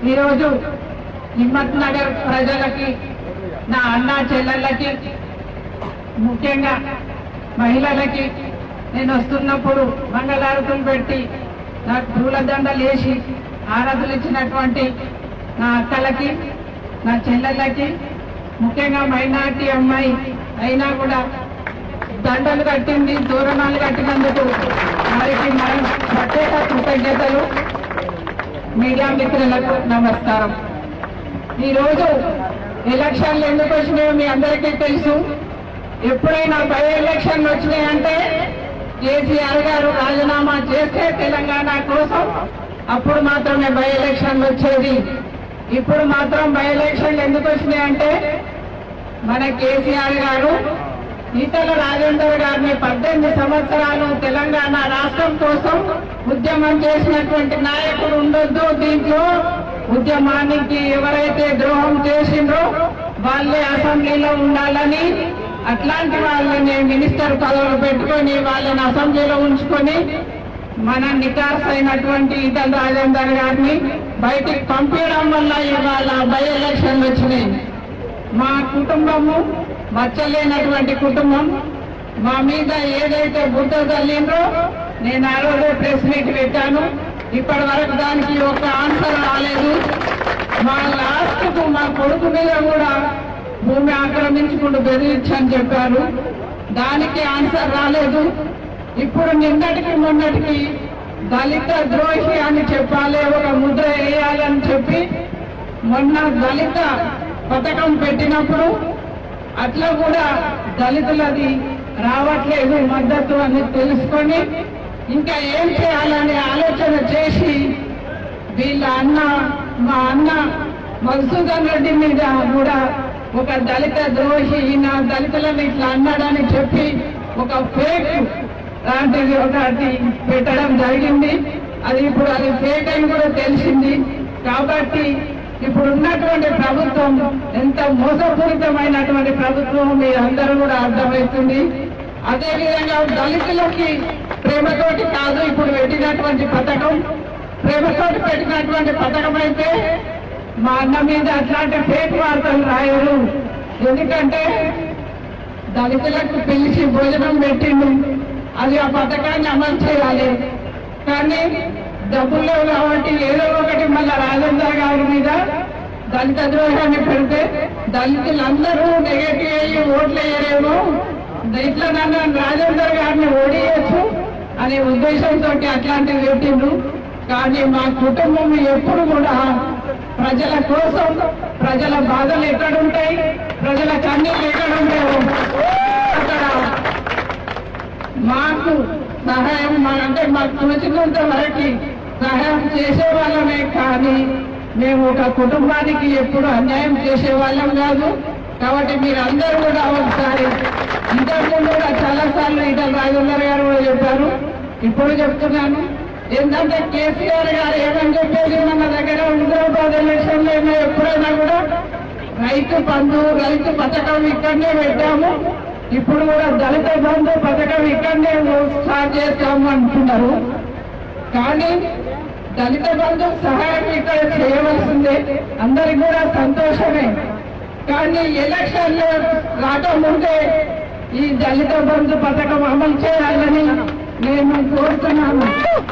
ఈరోజు హిమ్మత్ నగర్ ప్రజలకి నా అన్నా చెల్లెళ్ళకి ముఖ్యంగా మహిళలకి నేను వస్తున్నప్పుడు మంగళారతులు పెట్టి నాకు పూలదండలు వేసి ఆరాధులు ఇచ్చినటువంటి నా అక్కలకి నా చెల్లెళ్ళకి ముఖ్యంగా మైనార్టీ అమ్మాయి అయినా కూడా దండలు కట్టింది తోరణాలు కట్టినందుకు వారికి మనం ప్రత్యేక కృతజ్ఞతలు మీడియా మిత్రులకు నమస్కారం ఈరోజు ఎలక్షన్లు ఎందుకు వచ్చినాయో మీ అందరికీ తెలుసు ఎప్పుడైనా బై ఎలక్షన్లు వచ్చినాయంటే కేసీఆర్ గారు రాజీనామా చేస్తే తెలంగాణ కోసం అప్పుడు మాత్రమే బై ఎలక్షన్లు వచ్చేది ఇప్పుడు మాత్రం బై ఎలక్షన్లు ఎందుకు వచ్చినాయంటే మన కేసీఆర్ గారు ఈటల రాజేందర్ గారిని పద్దెనిమిది సంవత్సరాలు తెలంగాణ రాష్ట్రం కోసం ఉద్యమం చేసినటువంటి నాయకుడు ఉండొద్దు దీంట్లో ఉద్యమానికి ఎవరైతే ద్రోహం చేసిండ్రో వాళ్ళే అసెంబ్లీలో ఉండాలని అట్లాంటి వాళ్ళని మినిస్టర్ పదవులు పెట్టుకొని వాళ్ళని అసెంబ్లీలో ఉంచుకొని మన నికాస్ అయినటువంటి ఈటల రాజేందర్ గారిని బయటికి పంపించడం వల్ల ఇవాళ బై ఎలక్షన్లు వచ్చినాయి మా కుటుంబము మచ్చలేనటువంటి కుటుంబం మా మీద ఏదైతే బుద్ధ తల్లిండ్రో నేను ఆ రోజే ప్రెస్ మీట్ పెట్టాను ఇప్పటి వరకు దానికి ఒక ఆన్సర్ రాలేదు మా లాస్ట్ కు మా కొడుకు మీద కూడా భూమి ఆక్రమించుకుంటూ బెదిరించని చెప్పారు దానికి ఆన్సర్ రాలేదు ఇప్పుడు నిన్నటికి మొన్నటికి దళిత ద్రోహి అని చెప్పాలి ఒక ముద్ర వేయాలని చెప్పి మొన్న దళిత పథకం పెట్టినప్పుడు అట్లా కూడా దళితులది రావట్లేదు మద్దతు అని తెలుసుకొని ఇంకా ఏం చేయాలని ఆలోచన చేసి వీళ్ళ అన్న మా అన్న మధుసూదన్ రెడ్డి మీద కూడా ఒక దళిత ద్రోహి ఈయన దళితులను ఇట్లా అన్నాడని చెప్పి ఒక ఫేక్ లాంటిది ఒకటి పెట్టడం జరిగింది అది ఇప్పుడు అది ఫేక్ అని కూడా తెలిసింది కాబట్టి ఇప్పుడు ఉన్నటువంటి ప్రభుత్వం ఎంత మోసపూరితమైనటువంటి ప్రభుత్వం మీరు అందరూ కూడా అర్థమవుతుంది అదేవిధంగా దళితులకి ప్రేమతోటి కాదు ఇప్పుడు పెట్టినటువంటి పథకం ప్రేమతోటి పెట్టినటువంటి పథకం అయితే మా అన్న మీద అట్లాంటి ఫేక్ వార్తలు రాయరు ఎందుకంటే దళితులకు పిలిచి భోజనం పెట్టిండు అది ఆ పథకాన్ని అమలు చేయాలి కానీ డబ్బులు లేవు కాబట్టి ఏదో ఒకటి మళ్ళా రాజేందర్ గారి మీద దళిత ద్రోహాన్ని పెడితే దళితులందరూ నెగటివ్ అయ్యి ఓట్లు వేయరేమో ఇట్లా నన్ను రాజేందర్ గారిని ఓడియచ్చు అనే ఉద్దేశంతో అట్లాంటివి పెట్టిండ్రు కానీ మా కుటుంబం ఎప్పుడు కూడా ప్రజల కోసం ప్రజల బాధలు ఎక్కడుంటాయి ప్రజల కన్నీళ్ళు ఎక్కడుంటాయో అక్కడ మాకు సహాయం మా అంటే మాకు తోచినంత వరకు సహాయం చేసే వాళ్ళమే కానీ మేము ఒక కుటుంబానికి ఎప్పుడు అన్యాయం చేసే వాళ్ళం కాదు కాబట్టి మీరందరూ కూడా ఒకసారి ఇంతకుముందు కూడా చాలా సార్లు ఈటల రాజేందర్ గారు కూడా చెప్పారు ఇప్పుడు చెప్తున్నాను ఏంటంటే కేసీఆర్ గారు ఏమని చెప్పేది మన దగ్గర హైదరాబాద్ ఎలక్షన్ లో ఏమో ఎప్పుడైనా కూడా రైతు బంధు రైతు పథకం ఇక్కడనే పెట్టాము ఇప్పుడు కూడా దళిత బంధు పథకం ఇక్కడనే స్టార్ట్ చేస్తాము అంటున్నారు కానీ దళిత బంధు సహాయం ఇక్కడ చేయవలసిందే అందరికి కూడా సంతోషమే కానీ ఎలక్షన్ లో రాకముందే ఈ దళిత బంధు పథకం అమలు చేయాలని నేను కోరుతున్నాను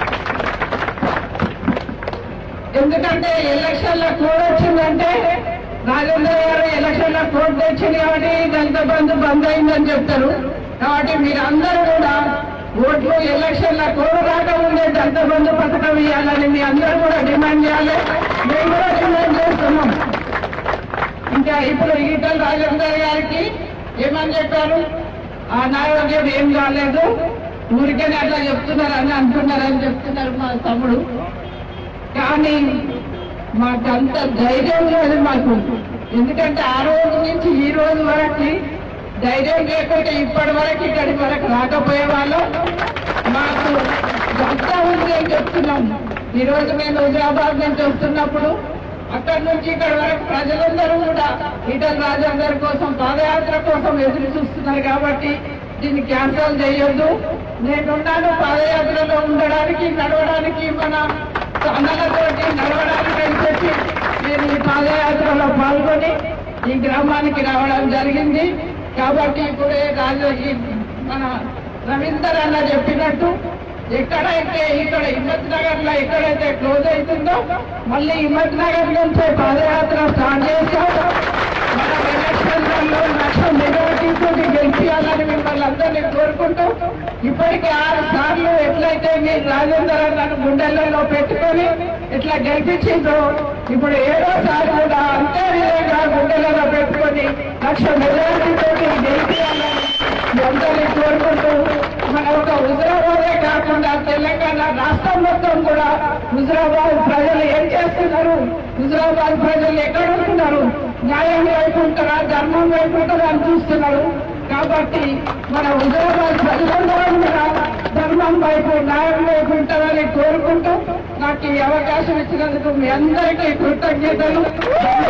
ఎందుకంటే ఎలక్షన్ లో కోడ్ వచ్చిందంటే రాజేంద్ర గారు ఎలక్షన్ లో కోడ్ తెచ్చింది కాబట్టి దళిత బంధు బంద్ అయిందని చెప్తారు కాబట్టి మీరందరూ కూడా ఓట్లు ఎలక్షన్ లో కోడ్ రాకముందే దళిత బంధు పథకం ఇవ్వాలని మీ అందరూ కూడా డిమాండ్ చేయాలి మేము కూడా డిమాండ్ చేస్తున్నాం ఇంకా ఇప్పుడు ఈటల రాజేందర్ గారికి ఏమని చెప్పారు అనారోగ్యం ఏం కాలేదు ఊరికనే అట్లా చెప్తున్నారని అంటున్నారని చెప్తున్నారు మా తమ్ముడు కానీ మాకంత ధైర్యం లేదు మాకు ఎందుకంటే ఆ రోజు నుంచి ఈ రోజు వరకు ధైర్యం లేకుంటే ఇప్పటి వరకు ఇక్కడి వరకు రాకపోయే వాళ్ళం మాకు అంతా ఉంది అని చెప్తున్నాం ఈ రోజు మేము హైదరాబాద్ నుంచి వస్తున్నప్పుడు అక్కడి నుంచి ఇక్కడ వరకు ప్రజలందరూ కూడా ఈటల రాజేందర్ కోసం పాదయాత్ర కోసం ఎదురు చూస్తున్నారు కాబట్టి దీన్ని క్యాన్సల్ చేయొద్దు నేనున్నాను పాదయాత్రలో ఉండడానికి నడవడానికి మన అన్నలతోటి నడవడానికి అని చెప్పి గ్రామానికి రావడం జరిగింది కాబట్టి ఇప్పుడే రాజు ఈ మన రవీందర్ అన్న చెప్పినట్టు ఎక్కడైతే ఇక్కడ హిమ్మత్ నగర్ లో ఎక్కడైతే క్లోజ్ అవుతుందో మళ్ళీ హిమ్మత్ నగర్ నుంచి పాదయాత్ర స్టార్ట్ చేస్తాం మన ఎలక్షన్లలో లక్ష మెజార్టీతో గెలిపించాలని మిమ్మల్ని అందరినీ కోరుకుంటూ ఇప్పటికే ఆరు సార్లు ఎట్లయితే మీరు రాజేందర్ అన్నను గుండెలలో పెట్టుకొని ఇట్లా గెలిపించిందో ఇప్పుడు ఏడోసారి కూడా అంతే విధంగా గుండెలలో పెట్టుకొని లక్ష మెజార్టీతో గెలిపించాలని మీ అందరినీ కోరుకుంటూ మన ఒక హుజరాబాదే కాకుండా తెలంగాణ రాష్ట్రం మొత్తం కూడా హుజరాబాద్ ప్రజలు ఏం చేస్తున్నారు హుజరాబాద్ ప్రజలు ఎక్కడ ఉంటున్నారు న్యాయం వైపు ఉంటారా ధర్మం వైపు ఉంటారా అని చూస్తున్నారు కాబట్టి మన హుజరాబాద్ ప్రజలందరూ కూడా ధర్మం వైపు న్యాయం వైపు ఉంటారని కోరుకుంటూ నాకు ఈ అవకాశం ఇచ్చినందుకు మీ అందరికీ కృతజ్ఞతలు